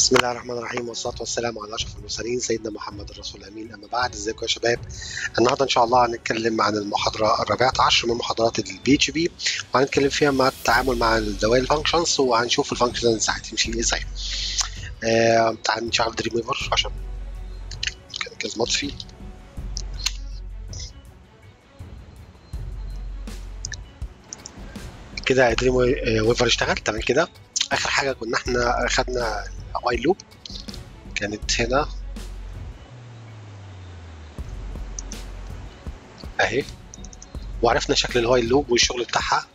بسم الله الرحمن الرحيم والصلاة والسلام على أشرف المرسلين سيدنا محمد الرسول الأمين أما بعد ازيكم يا شباب النهارده إن شاء الله هنتكلم عن المحاضرة الرابعة عشر من محاضرات البي اتش بي وهنتكلم فيها مع التعامل مع الدوائر الفانكشنز وهنشوف الفانكشنز هتمشي ازاي آه تعال نشغل دريم ويفر عشان كان كذا مطفي كده دريم ويفر اشتغل تمام كده اخر حاجه كنا احنا خدنا وايل لوب كانت هنا اهي وعرفنا شكل الوايل لوب والشغل بتاعها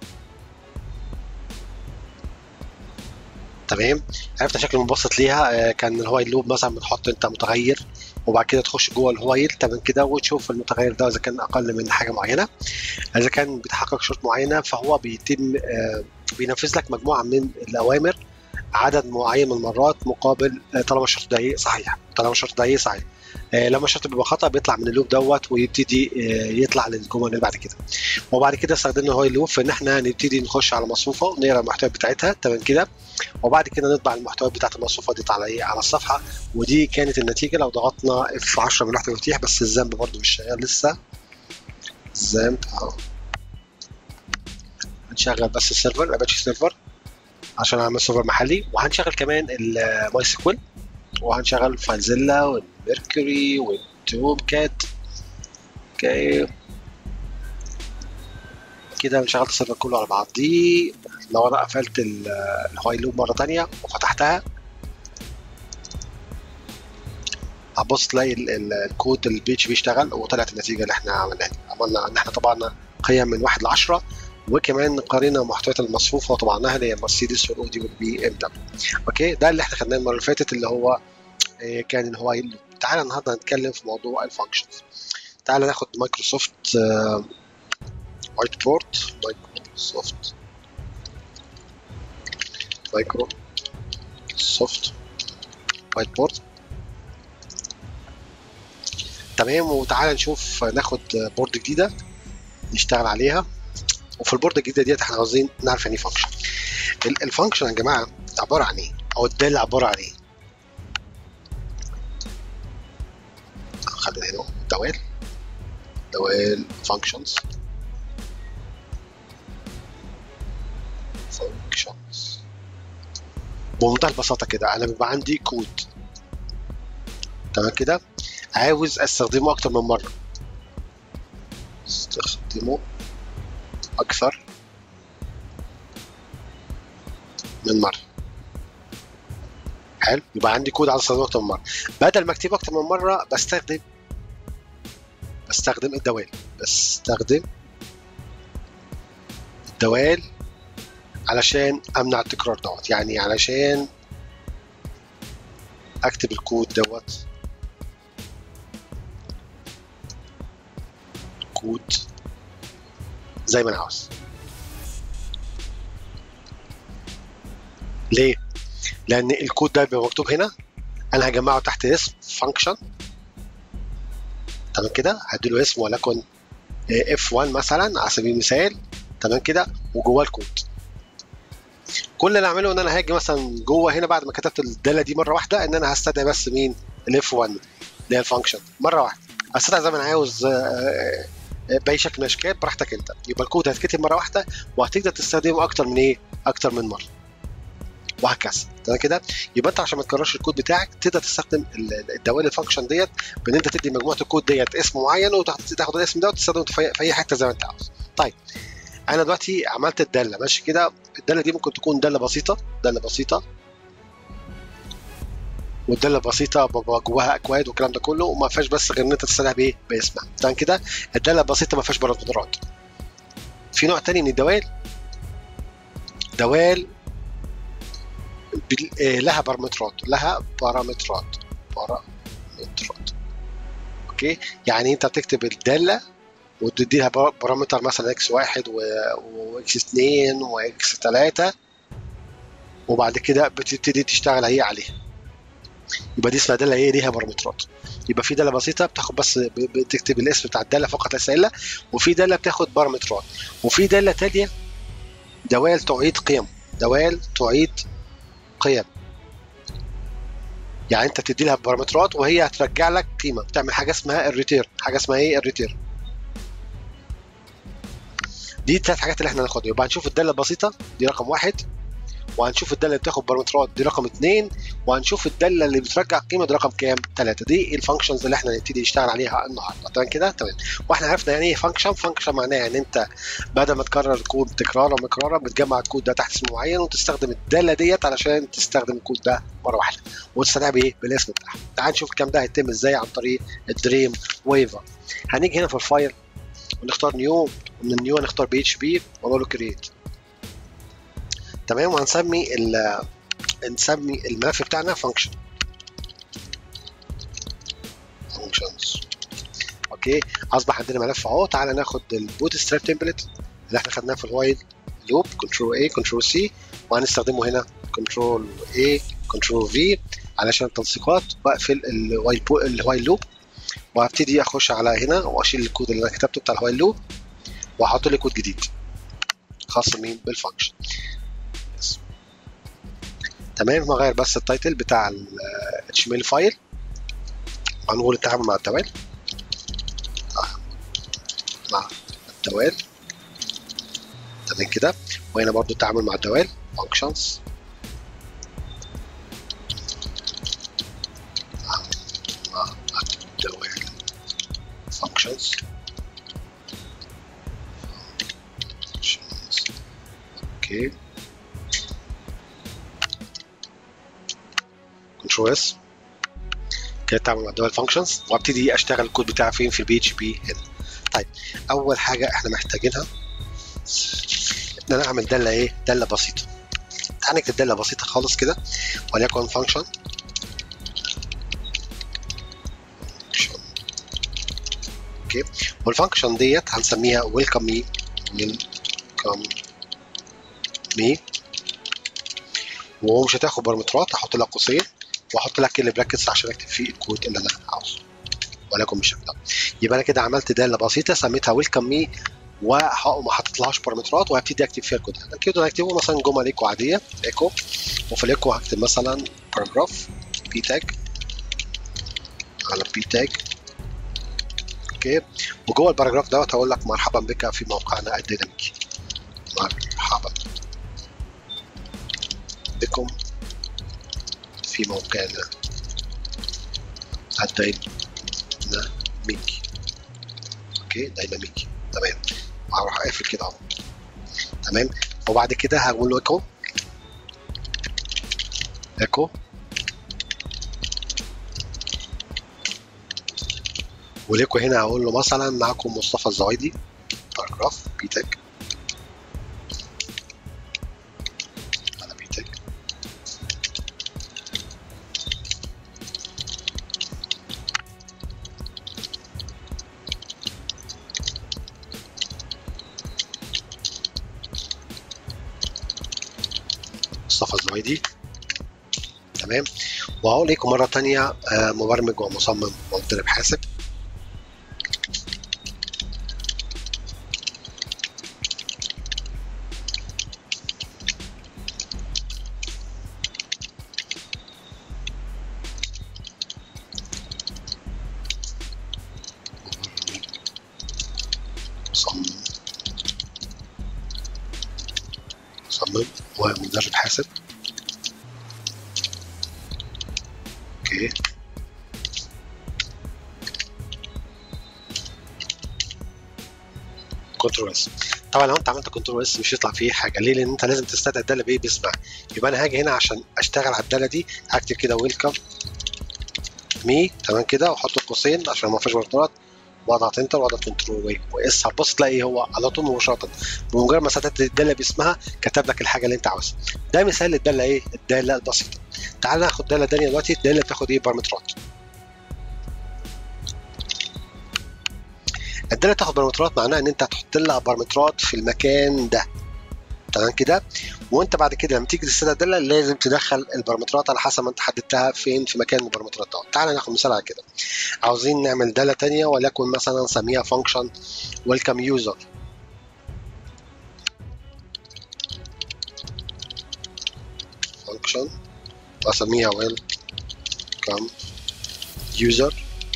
تمام عرفنا شكل مبسط ليها كان الوايل لوب مثلا بتحط انت متغير وبعد كده تخش جوه الوايل تمام كده وتشوف المتغير ده اذا كان اقل من حاجه معينه اذا كان بيتحقق شروط معينه فهو بيتم بينفذ لك مجموعه من الاوامر عدد معين من المرات مقابل طالما الشرط ده صحيح طالما الشرط ده صحيح لما الشرط بيبقى خطا بيطلع من اللوب دوت ويبتدي يطلع للجمل اللي بعد كده وبعد كده استخدمنا هاي لوب في ان احنا نبتدي نخش على مصفوفه ونقرا المحتويات بتاعتها تمام كده وبعد كده نطبع المحتويات بتاعت المصفوفه دي على ايه على الصفحه ودي كانت النتيجه لو ضغطنا اف 10 من لوحه المفاتيح بس الذنب برده مش شغال لسه الذنب اهو هنشغل بس السيرفر اباتشي سيرفر عشان اعمل سيرفر محلي وهنشغل كمان الماي سيكوال وهنشغل فايلزيلا والميركوري والتوب كات اوكي كده انا شغلت السيرفر كله على بعضيه لو انا قفلت الهاي لوب مره تانية وفتحتها هتبص تلاقي الكود البيتش بيشتغل وطلعت النتيجه اللي احنا عملناها عملنا ان احنا طبعنا قيم من واحد ل 10 وكمان قارنا محتويات المصفوفه وطبعناها اللي هي مرسيدس والاودي والبي ام دبليو اوكي ده اللي احنا خدناه المره اللي فاتت اللي هو كان اللي هو تعالى النهارده هنتكلم في موضوع الفانكشنز تعالى ناخد مايكروسوفت وايت بورد مايكروسوفت مايكروسوفت وايت بورد تمام وتعالى نشوف ناخد بورد جديده نشتغل عليها وفي البورد الجديده ديت احنا عاوزين نعرف يعني ايه فانكشن الفانكشن يا جماعه عباره عن ايه او الداله عباره عن ايه خلينا هنا دوال دوال فانكشنز فانكشنز بمنتهى البساطه كده انا بيبقى عندي كود تمام كده عاوز استخدمه اكتر من مره استخدمه أكثر من مرة حلو يبقى عندي كود عايز استخدمه أكتر من مرة بدل ما أكتبه أكتر من مرة بستخدم بستخدم الدوال بستخدم الدوال علشان أمنع التكرار دوت يعني علشان أكتب الكود دوت كود زي ما انا عاوز ليه لان الكود ده بيبقى مكتوب هنا انا هجمعه تحت اسم فانكشن تمام كده هديله اسم ولكن اف 1 مثلا على سبيل المثال تمام كده وجواه الكود كل اللي اعمله ان انا هاجي مثلا جوه هنا بعد ما كتبت الداله دي مره واحده ان انا هستدعي بس مين الاف 1 اللي هي الفانكشن مره واحده هستدعي زي ما انا عاوز باي شكل من الاشكال براحتك انت يبقى الكود هيتكتب مره واحده وهتقدر تستخدمه اكتر من ايه اكتر من مره وهكذا تمام كده يبقى انت عشان ما تكررش الكود بتاعك تقدر تستخدم الدوال الفانكشن ديت بان انت تدي مجموعه الكود ديت اسم معين وتاخد الاسم ده وتستخدمه في اي حته زي ما انت عاوز طيب انا دلوقتي عملت الداله ماشي كده الداله دي ممكن تكون داله بسيطه داله بسيطه والداله البسيطه بيبقى جواها اكواد والكلام ده كله وما فيهاش بس غير ان انت تستدعي بايه باسمها تمام كده الداله البسيطه ما فيهاش بارامترات في نوع تاني من الدوال دوال لها بارامترات لها بارامترات بارامترات اوكي يعني انت بتكتب الداله وتدي لها بارامتر مثلا اكس واحد واكس اتنين واكس تلاته وبعد كده بتبتدي تشتغل هي عليها يبقى دي اسمها داله ايه ليها بارامترات يبقى في داله بسيطه بتاخد بس بتكتب الاسم بتاع الداله فقط ليس الا وفي داله بتاخد بارامترات وفي داله تانيه دوال تعيد قيم دوال تعيد قيم يعني انت تدي لها بارامترات وهي هترجع لك قيمه بتعمل حاجه اسمها الريتير حاجه اسمها ايه الريتير دي الثلاث حاجات اللي احنا هناخدها يبقى هنشوف الداله البسيطه دي رقم واحد وهنشوف الداله اللي بتاخد بارامترات دي رقم اثنين وهنشوف الداله اللي بترجع قيمه دي رقم كام؟ ثلاثه دي الفانكشنز اللي احنا هنبتدي نشتغل عليها النهارده تمام كده؟ تمام واحنا عرفنا يعني ايه فانكشن فانكشن معناها ان انت بدل ما تكرر الكود تكرارا ومكرارا بتجمع الكود ده تحت اسم معين وتستخدم الداله ديت علشان تستخدم الكود ده مره واحده وتستدعي بايه؟ بالاسم بتاعها تعال نشوف الكلام ده هيتم ازاي عن طريق الدريم ويفر هنيجي هنا في الفايل ونختار نيو ومن النيو هنختار بي اتش بي ونقول له كريت تمام وهنسمي ال نسمي الملف بتاعنا function functions اوكي اصبح عندنا ملف اهو تعالى ناخد البوت ستراب تمبلت اللي احنا خدناه في الوايل لوب كنترول اي كنترول سي وهنستخدمه هنا كنترول اي كنترول في علشان التنسيقات واقفل الوايل الوايل لوب وهبتدي اخش على هنا واشيل الكود اللي انا كتبته بتاع الوايل لوب واحط لي كود جديد خاص مين بالفانكشن تمام هغير بس التايتل بتاع ال HTML فايل هنقول التعامل مع الدوال مع الدوال تمام كده وهنا برضو التعامل مع الدوال functions مع الدوال functions functions اوكي كنترول اس كده تعمل مع الدول فانكشنز وابتدي اشتغل الكود بتاعي فين في البي اتش بي هنا طيب اول حاجه احنا محتاجينها ان انا اعمل داله ايه داله بسيطه تعال نكتب داله بسيطه خالص كده وليكن فانكشن اوكي والفانكشن ديت هنسميها ويلكم مي ويلكم مي ومش هتاخد بارامترات هحط لها قوسين واحط لك كل براكتس عشان اكتب فيه الكود اللي انا عاوزه ولكن بالشكل ده يبقى انا كده عملت داله بسيطه سميتها ويلكم مي وما حطيتلهاش بارامترات وهبتدي اكتب فيها الكود انا كده هكتبه مثلا جمل ايكو عاديه ايكو وفي الايكو هكتب مثلا باراجراف بي تاج على بي تاج اوكي وجوه الباراجراف دوت هقول لك مرحبا بك في موقعنا الديناميكي مرحبا بكم في موقعنا الديناميكي اوكي ديناميكي تمام هروح اقفل كده اهو تمام وبعد كده هقول له ايكو ايكو وليكو هنا هقول له مثلا معكم مصطفى الزوايدي باراجراف بيتك على بيتك مصطفى الزوايدي تمام وهقول لكم مرة تانية مبرمج ومصمم ومدرب حاسب مصمم مصمم ومدرب حاسب اوكي كنترول اس طبعا لو انت عملت كنترول اس مش هيطلع فيه حاجه ليه لان انت لازم تستدعي الداله بايه باسمها يبقى انا هاجي هنا عشان اشتغل على الداله دي هكتب كده ويلكم مي تمام كده واحط قوسين عشان ما فيش بارتنرات واضغط انتر واضغط كنترول واس هتبص تلاقي هو على طول مباشره بمجرد ما سددت الداله باسمها كتب لك الحاجه اللي انت عاوزها ده مثال للداله ايه الداله البسيطه تعال ناخد داله ثانيه دلوقتي الداله بتاخد ايه بارامترات الداله تاخد بارامترات معناها ان انت هتحط لها بارامترات في المكان ده تمام كده وانت بعد كده لما تيجي تستدعي الداله لازم تدخل البارامترات على حسب ما انت حددتها فين في مكان البارامترات ده تعال ناخد مثال على كده عاوزين نعمل داله تانية وليكن مثلا نسميها فانكشن ويلكم يوزر فانكشن واسميها ويل welcome user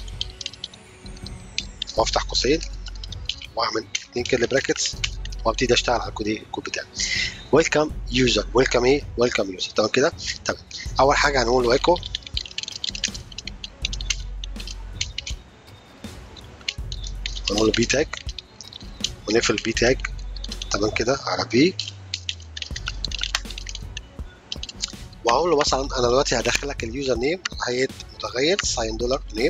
وافتح قوسين واعمل اتنين كده براكتس وابتدي اشتغل على الكود الكود بتاعي ويلكم يوزر ويلكم ايه ويلكم يوزر تمام كده تمام اول حاجه هنقول له ايكو هنقول له بي تاج ونقفل البي تاج تمام كده على بي واقول له مثلا انا دلوقتي هدخلك اليوزر نيم هيئه متغير ساين دولار نيم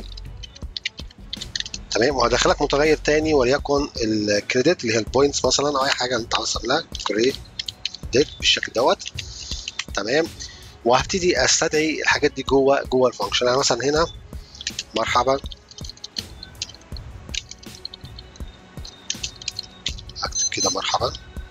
تمام وهدخلك متغير تاني وليكن الكريدت اللي هي البوينتس مثلا او اي حاجه انت عاوز تعملها كريدت بالشكل دوت تمام وهبتدي استدعي الحاجات دي جوه جوه الفانكشن يعني مثلا هنا مرحبا اكتب كده مرحبا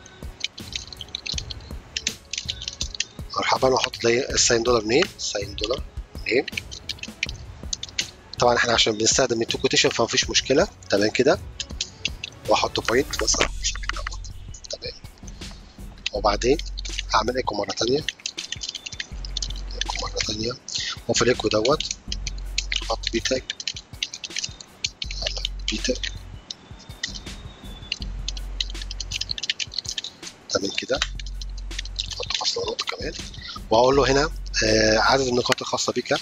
مرحبا واحط لي الساين دولار نيم ساين دولار نيم طبعا احنا عشان بنستخدم التو كوتيشن فمفيش مشكله تمام كده واحط بوينت مثلا بالشكل دوت تمام وبعدين هعمل ايكو مره تانية ايكو مره تانية وفي الايكو دوت احط بي تاج بي تاج تمام كده احط فاصله نقطه كمان واقول له هنا آه عدد النقاط الخاصه بك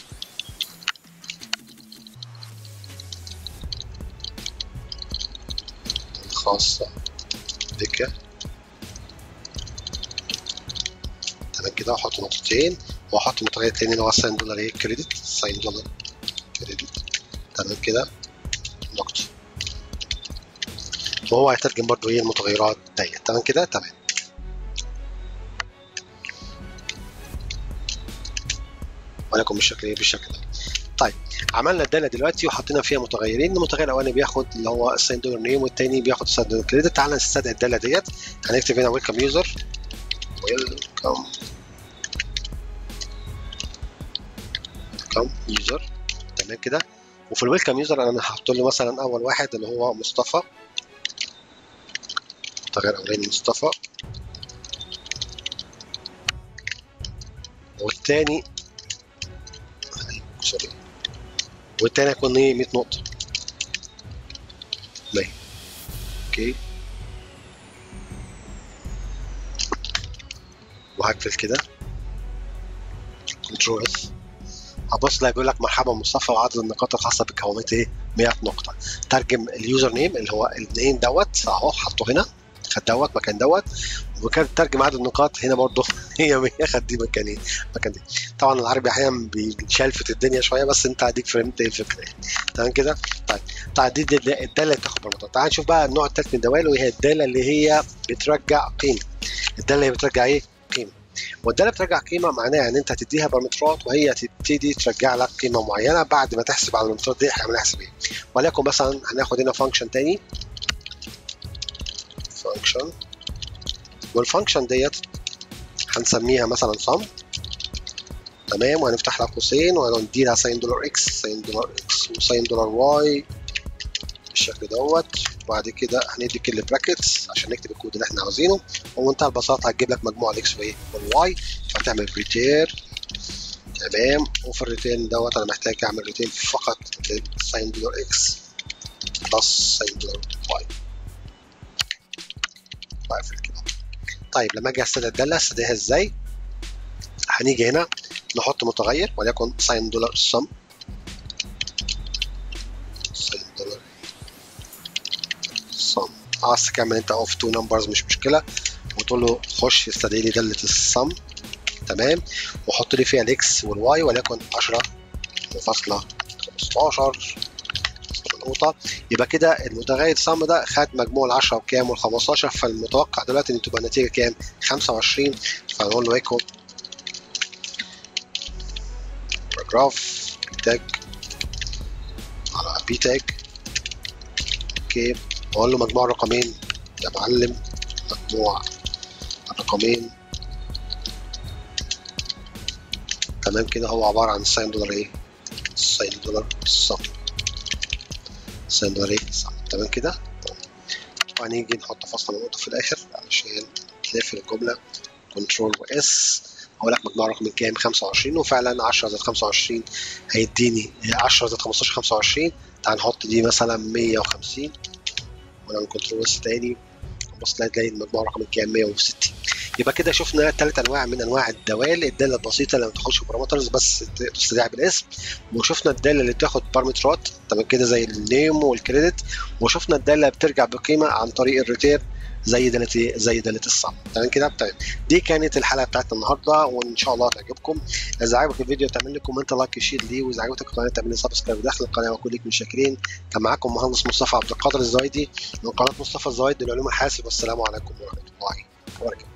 الخاصة بك تمام كده واحط نقطتين واحط متغير تاني اللي هو ساين دولار ايه كريدت ساين دولار كريدت تمام كده نقطة وهو هيترجم برضو ايه المتغيرات ديت تمام كده تمام ولكم بالشكل ايه بالشكل ده طيب عملنا الداله دلوقتي وحطينا فيها متغيرين المتغير الاولاني بياخد اللي هو الساين دولار نيم والتاني بياخد الساين دولار كريدت تعالى نستدعي الداله ديت هنكتب هنا ويلكم يوزر ويلكم ويلكم يوزر تمام كده وفي الويلكم يوزر انا هحط له مثلا اول واحد اللي هو مصطفى المتغير الاولاني مصطفى والتاني سوري والتاني هيكون ايه 100 نقطة مية اوكي وهقفل كده كنترول اس هبص لا بيقول لك مرحبا مصطفى وعدد النقاط الخاصة بكونات ايه 100 نقطة ترجم اليوزر نيم اللي هو النيم دوت اهو حطه هنا خد دوت مكان دوت وكان ترجم عدد النقاط هنا برضه هي 100 خد دي مكان ايه مكان دي طبعا العربي احيانا بيشلفت الدنيا شويه بس انت اديك فهمت ايه الفكره يعني تمام كده طيب طيب دي الداله اللي تاخد بالموضوع تعال نشوف بقى النوع الثالث من الدوال وهي الداله اللي هي بترجع قيمه الداله اللي بترجع ايه قيمه والداله بترجع قيمه معناها ان انت هتديها بارامترات وهي تبتدي ترجع لك قيمه معينه بعد ما تحسب على البارامترات دي هيعملها حساب ايه وليكن مثلا هناخد هنا فانكشن تاني فانكشن والفانكشن ديت هنسميها مثلا sum تمام وهنفتح لها قوسين وهندي لها ساين دولار اكس ساين دولار اكس وساين دولار واي بالشكل دوت وبعد كده هندي كل براكتس عشان نكتب الكود اللي احنا عاوزينه وبمنتهى البساطه هتجيب لك مجموع الاكس وايه والواي فهتعمل ريتير تمام وفي الريتيرن دوت انا محتاج اعمل ريتيرن فقط ساين دولار اكس بلس ساين دولار واي واقفل كده طيب لما اجي استدعي الداله استدعيها ازاي هنيجي هنا نحط متغير وليكن ساين دولار سم ساين دولار سم عايز تكمل انت اوف تو نمبرز مش مشكله وتقول له خش استدعي لي داله السم تمام وحط لي فيها الاكس والواي وليكن 10 فاصلة 15 نقطة يبقى كده المتغير سم ده خد مجموع ال 10 وكام وال 15 فالمتوقع دلوقتي ان تبقى النتيجة كام 25 فنقول له ايكو باراجراف تاج على بي تاج اوكي واقول له مجموع الرقمين يا معلم مجموع الرقمين تمام كده هو عبارة عن ساين دولار ايه ساين دولار صم ساين دولار ايه صم تمام كده وهنيجي نحط فاصلة نقطة في الآخر علشان نقفل الجملة كنترول واس هقول لك مجموع رقم كام 25 وفعلا 10 زائد 25 هيديني 10 زائد 15 25 تعال نحط دي مثلا 150 ونعمل كنترول بس تاني بص تلاقي المجموع رقم كام 160 يبقى كده شفنا ثلاث انواع من انواع الدوال الداله البسيطه اللي ما بتاخدش بارامترز بس تستدعي بالاسم وشفنا الداله اللي بتاخد بارامترات تمام كده زي النيم والكريدت وشفنا الداله اللي بترجع بقيمه عن طريق الريتير زي داله زي داله الصم تمام كده طيب دي كانت الحلقه بتاعتنا النهارده وان شاء الله تعجبكم اذا عجبك الفيديو تعمل لي كومنت لايك شير ليه واذا عجبتك القناه تعمل لي سبسكرايب داخل القناه واكون ليك من شاكرين كان معاكم مهندس مصطفى عبد القادر الزايدي من قناه مصطفى الزايد للعلوم الحاسب والسلام عليكم ورحمه الله وبركاته